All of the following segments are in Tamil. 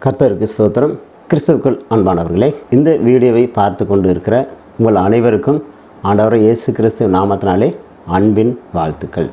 கர்த்தருக்கு ஸ்தோத்திரம் கிறிஸ்துவுக்குள் அன்பானவர்களே இந்த வீடியோவை பார்த்து கொண்டு இருக்கிற உங்கள் அனைவருக்கும் ஆண்டவர் இயேசு கிறிஸ்து நாமத்தினாலே அன்பின் வாழ்த்துக்கள்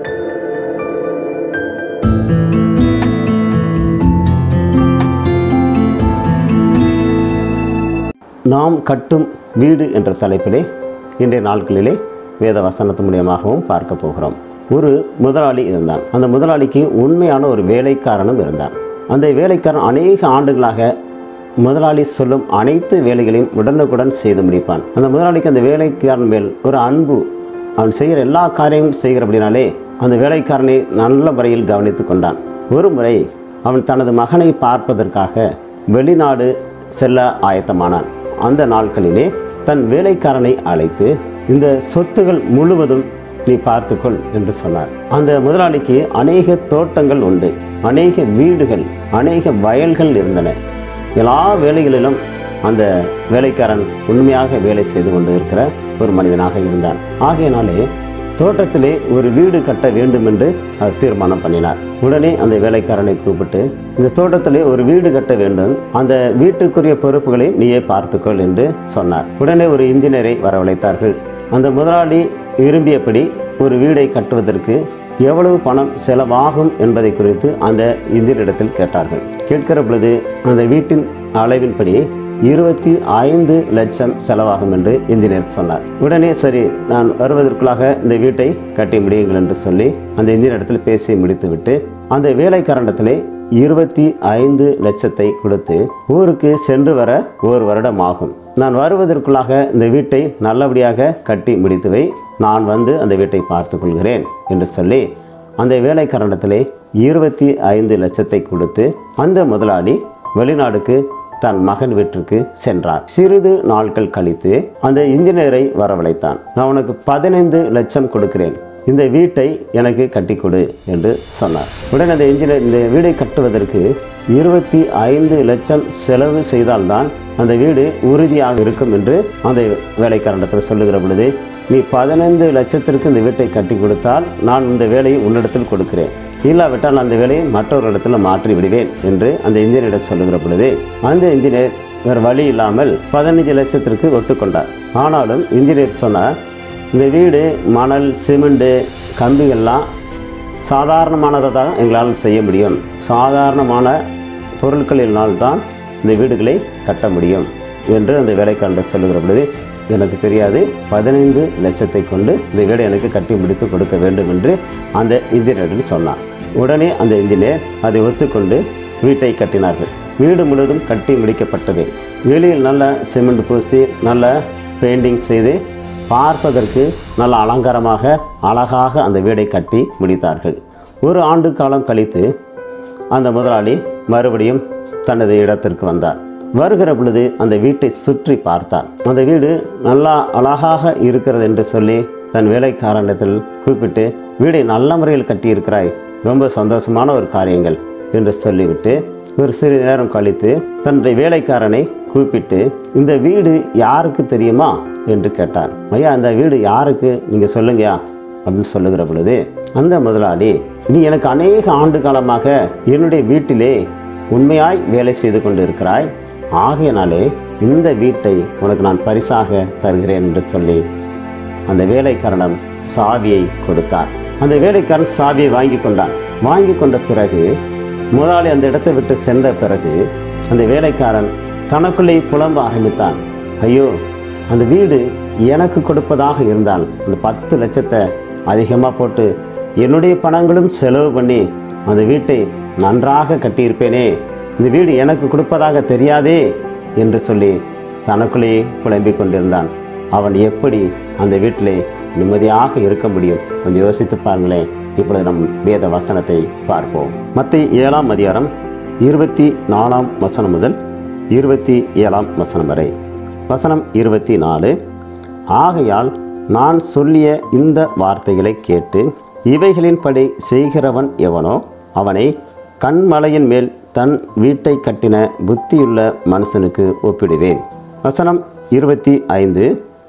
நாம் கட்டும் வீடு என்ற தலைப்பிலே இன்றைய நாட்களிலே வேத வசனத்து மூலியமாகவும் பார்க்க போகிறோம் ஒரு முதலாளி இருந்தான் அந்த முதலாளிக்கு உண்மையான ஒரு வேலைக்காரனும் இருந்தான் அந்த வேலைக்காரன் அநேக ஆண்டுகளாக முதலாளி சொல்லும் அனைத்து வேலைகளையும் உடனுக்குடன் செய்து முடிப்பான் அந்த முதலாளிக்கு அந்த வேலைக்காரன் மேல் ஒரு அன்பு அவன் செய்கிற எல்லா காரியமும் செய்கிறபடினாலே அந்த வேலைக்காரனை நல்ல முறையில் கவனித்து கொண்டான் ஒரு முறை அவன் தனது மகனை பார்ப்பதற்காக வெளிநாடு செல்ல ஆயத்தமானான் அந்த நாட்களிலே தன் வேலைக்காரனை அழைத்து இந்த சொத்துகள் முழுவதும் நீ பார்த்துக்கொள் என்று சொன்னார் அந்த முதலாளிக்கு அநேக தோட்டங்கள் உண்டு அநேக வீடுகள் அநேக வயல்கள் இருந்தன எல்லா வேலைகளிலும் அந்த வேலைக்காரன் உண்மையாக வேலை செய்து கொண்டு இருக்கிற ஒரு மனிதனாக இருந்தான் ஆகையினாலே தோட்டத்திலே ஒரு வீடு கட்ட வேண்டும் என்று அவர் தீர்மானம் பண்ணினார் உடனே அந்த வேலைக்காரனை கூப்பிட்டு இந்த தோட்டத்திலே ஒரு வீடு கட்ட வேண்டும் அந்த வீட்டுக்குரிய பொறுப்புகளை நீயே பார்த்துக்கொள் என்று சொன்னார் உடனே ஒரு இன்ஜினியரை வரவழைத்தார்கள் அந்த முதலாளி விரும்பியபடி ஒரு வீடை கட்டுவதற்கு எவ்வளவு பணம் செலவாகும் என்பதை குறித்து அந்த இன்ஜினியரிடத்தில் கேட்டார்கள் கேட்கிற பொழுது அந்த வீட்டின் அளவின்படி இருபத்தி ஐந்து லட்சம் செலவாகும் என்று இன்ஜினியர் சொன்னார் உடனே சரி நான் வருவதற்குள்ளாக இந்த வீட்டை கட்டி முடியுங்கள் என்று சொல்லி அந்த இன்ஜினியரிடத்தில் பேசி முடித்துவிட்டு அந்த வேலைக்காரண்டத்திலே இருபத்தி ஐந்து லட்சத்தை கொடுத்து ஊருக்கு சென்று வர ஒரு வருடம் ஆகும் நான் வருவதற்குள்ளாக இந்த வீட்டை நல்லபடியாக கட்டி முடித்துவை நான் வந்து அந்த வீட்டை பார்த்து கொள்கிறேன் என்று சொல்லி அந்த வேலைக்காரண்டத்திலே இருபத்தி ஐந்து லட்சத்தை கொடுத்து அந்த முதலாளி வெளிநாடுக்கு தன் மகன் வீட்டிற்கு சென்றார் சிறிது நாட்கள் கழித்து அந்த இன்ஜினியரை வரவழைத்தான் நான் உனக்கு பதினைந்து லட்சம் கொடுக்கிறேன் இந்த வீட்டை எனக்கு கட்டி கொடு என்று சொன்னார் உடனே அந்த இன்ஜினியர் இந்த வீடை கட்டுவதற்கு இருபத்தி ஐந்து லட்சம் செலவு செய்தால்தான் அந்த வீடு உறுதியாக இருக்கும் என்று அந்த வேலைக்காரனிடத்தில் சொல்லுகிற பொழுது நீ பதினைந்து லட்சத்திற்கு இந்த வீட்டை கட்டி கொடுத்தால் நான் இந்த வேலையை உன்னிடத்தில் கொடுக்கிறேன் இல்லாவிட்டால் அந்த வேலையை மற்றொரு இடத்துல மாற்றி விடுவேன் என்று அந்த இன்ஜினியரிடம் சொல்லுகிற பொழுது அந்த இன்ஜினியர் வேறு வழி இல்லாமல் பதினஞ்சு லட்சத்திற்கு ஒத்துக்கொண்டார் ஆனாலும் இன்ஜினியர் சொன்னார் இந்த வீடு மணல் சிமெண்டு கம்பிகள்லாம் சாதாரணமானதை தான் எங்களால் செய்ய முடியும் சாதாரணமான பொருட்களினால் தான் இந்த வீடுகளை கட்ட முடியும் என்று அந்த வேலைக்காரர் சொல்லுகிற பொழுது எனக்கு தெரியாது பதினைந்து லட்சத்தை கொண்டு இந்த வீடை எனக்கு கட்டி முடித்து கொடுக்க வேண்டும் என்று அந்த இன்ஜினியரிடம் சொன்னார் உடனே அந்த இன்ஜினியர் அதை ஒத்துக்கொண்டு வீட்டை கட்டினார்கள் வீடு முழுவதும் கட்டி முடிக்கப்பட்டது வெளியில் நல்ல சிமெண்ட் பூசி நல்ல பெயிண்டிங் செய்து பார்ப்பதற்கு நல்ல அலங்காரமாக அழகாக அந்த வீடை கட்டி முடித்தார்கள் ஒரு ஆண்டு காலம் கழித்து அந்த முதலாளி மறுபடியும் தனது இடத்திற்கு வந்தார் வருகிற பொழுது அந்த வீட்டை சுற்றி பார்த்தார் அந்த வீடு நல்லா அழகாக இருக்கிறது என்று சொல்லி தன் வேலைக்காரனிடத்தில் கூப்பிட்டு வீடை நல்ல முறையில் கட்டியிருக்கிறாய் ரொம்ப சந்தோஷமான ஒரு காரியங்கள் என்று சொல்லிவிட்டு ஒரு சிறிது நேரம் கழித்து தன்னுடைய வேலைக்காரனை கூப்பிட்டு இந்த வீடு யாருக்கு தெரியுமா என்று கேட்டார் ஐயா அந்த வீடு யாருக்கு நீங்கள் சொல்லுங்கயா அப்படின்னு சொல்லுகிற பொழுது அந்த முதலாளி நீ எனக்கு அநேக ஆண்டு காலமாக என்னுடைய வீட்டிலே உண்மையாய் வேலை செய்து கொண்டு இருக்கிறாய் ஆகையினாலே இந்த வீட்டை உனக்கு நான் பரிசாக தருகிறேன் என்று சொல்லி அந்த வேலைக்காரனிடம் சாவியை கொடுத்தார் அந்த வேலைக்காரன் சாவியை வாங்கி கொண்டான் வாங்கி கொண்ட பிறகு முதலாளி அந்த இடத்தை விட்டு சென்ற பிறகு அந்த வேலைக்காரன் தனக்குள்ளே புலம்ப ஆரம்பித்தான் ஐயோ அந்த வீடு எனக்கு கொடுப்பதாக இருந்தால் அந்த பத்து லட்சத்தை அதிகமாக போட்டு என்னுடைய பணங்களும் செலவு பண்ணி அந்த வீட்டை நன்றாக கட்டியிருப்பேனே இந்த வீடு எனக்கு கொடுப்பதாக தெரியாதே என்று சொல்லி தனக்குள்ளேயே புலம்பிக் கொண்டிருந்தான் அவன் எப்படி அந்த வீட்டிலே நிம்மதியாக இருக்க முடியும் கொஞ்சம் யோசித்து பாருங்களேன் இப்பொழுது நம் வேத வசனத்தை பார்ப்போம் மத்திய ஏழாம் அதிகாரம் இருபத்தி நாலாம் வசனம் முதல் இருபத்தி ஏழாம் வசனம் வரை வசனம் இருபத்தி நாலு ஆகையால் நான் சொல்லிய இந்த வார்த்தைகளை கேட்டு இவைகளின்படி செய்கிறவன் எவனோ அவனை கண்மலையின் மேல் தன் வீட்டை கட்டின புத்தியுள்ள மனுஷனுக்கு ஒப்பிடுவேன் வசனம் இருபத்தி ஐந்து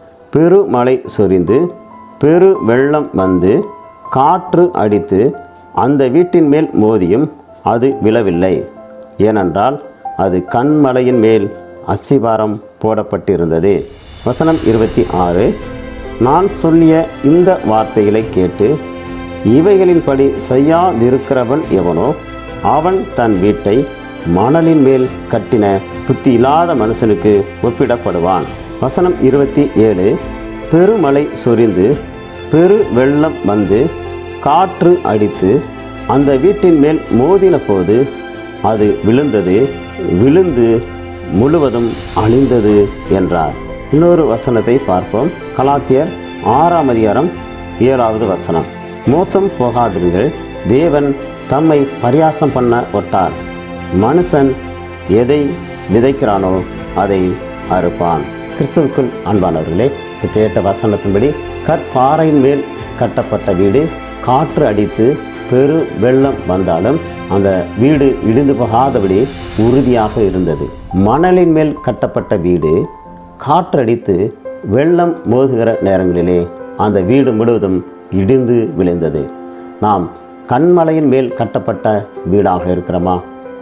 பெருமழை சொரிந்து பெரு வெள்ளம் வந்து காற்று அடித்து அந்த வீட்டின் மேல் மோதியும் அது விழவில்லை ஏனென்றால் அது கண்மலையின் மேல் அஸ்திவாரம் போடப்பட்டிருந்தது வசனம் இருபத்தி ஆறு நான் சொல்லிய இந்த வார்த்தைகளை கேட்டு இவைகளின்படி செய்யாதிருக்கிறவன் எவனோ அவன் தன் வீட்டை மணலின் மேல் கட்டின புத்தி இல்லாத மனுஷனுக்கு ஒப்பிடப்படுவான் வசனம் இருபத்தி ஏழு பெருமழை சொரிந்து பெரு வெள்ளம் வந்து காற்று அடித்து அந்த வீட்டின் மேல் மோதின போது அது விழுந்தது விழுந்து முழுவதும் அழிந்தது என்றார் இன்னொரு வசனத்தை பார்ப்போம் கலாத்தியர் ஆறாம் அதிகாரம் ஏழாவது வசனம் மோசம் போகாதீர்கள் தேவன் தம்மை பரியாசம் பண்ண ஒட்டார் மனுஷன் எதை விதைக்கிறானோ அதை அறுப்பான் கிறிஸ்துவுக்குள் அன்பானவர்களே இப்ப கேட்ட வசனத்தின்படி கற்பாறையின் மேல் கட்டப்பட்ட வீடு காற்று அடித்து பெரு வெள்ளம் வந்தாலும் அந்த வீடு இடிந்து போகாதபடி உறுதியாக இருந்தது மணலின் மேல் கட்டப்பட்ட வீடு காற்றடித்து வெள்ளம் மோதுகிற நேரங்களிலே அந்த வீடு முழுவதும் இடிந்து விழுந்தது நாம் கண்மலையின் மேல் கட்டப்பட்ட வீடாக இருக்கிறோமா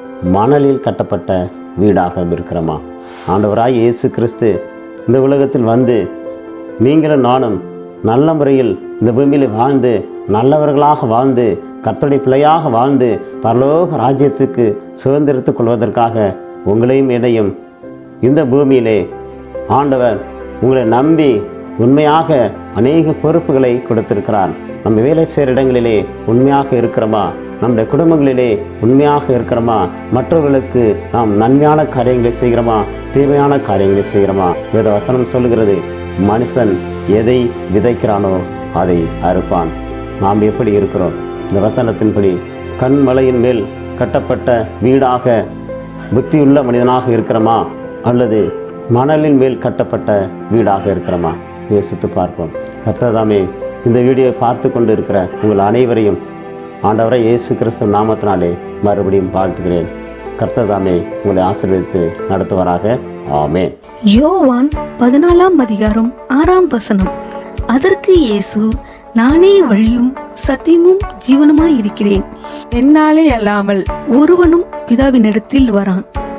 மணலில் கட்டப்பட்ட வீடாக இருக்கிறோமா ஆண்டவராய் இயேசு கிறிஸ்து இந்த உலகத்தில் வந்து நீங்களும் நானும் நல்ல முறையில் இந்த பூமியில் வாழ்ந்து நல்லவர்களாக வாழ்ந்து கர்த்தருடைய பிள்ளையாக வாழ்ந்து பரலோக ராஜ்யத்துக்கு சுதந்திரத்துக் கொள்வதற்காக உங்களையும் என்னையும் இந்த பூமியிலே ஆண்டவர் உங்களை நம்பி உண்மையாக அநேக பொறுப்புகளை கொடுத்திருக்கிறார் நம்ம வேலை செய்கிற இடங்களிலே உண்மையாக இருக்கிறோமா நம்முடைய குடும்பங்களிலே உண்மையாக இருக்கிறோமா மற்றவர்களுக்கு நாம் நன்மையான காரியங்களை செய்கிறோமா தீமையான காரியங்களை செய்கிறோமா வேத வசனம் சொல்லுகிறது மனுஷன் எதை விதைக்கிறானோ அதை அறுப்பான் நாம் எப்படி இருக்கிறோம் இந்த வசனத்தின்படி கண்மலையின் மேல் கட்டப்பட்ட வீடாக புத்தியுள்ள மனிதனாக இருக்கிறோமா அல்லது மணலின் மேல் கட்டப்பட்ட வீடாக இருக்கிறோமா யோசித்து பார்ப்போம் கர்த்ததாமே இந்த வீடியோவை பார்த்து கொண்டு இருக்கிற உங்கள் அனைவரையும் ஆண்டவரை இயேசு கிறிஸ்து நாமத்தினாலே மறுபடியும் வாழ்த்துகிறேன் கர்த்ததாமே உங்களை ஆசீர்வதித்து நடத்துவாராக ஆமென் யோவான் பதினாலாம் அதிகாரம் ஆறாம் வசனம் அதற்கு இயேசு நானே வழியும் சத்தியமும் ஜீவனுமாய் இருக்கிறேன் என்னாலே அல்லாமல் ஒருவனும் பிதாவினிடத்தில் வரான்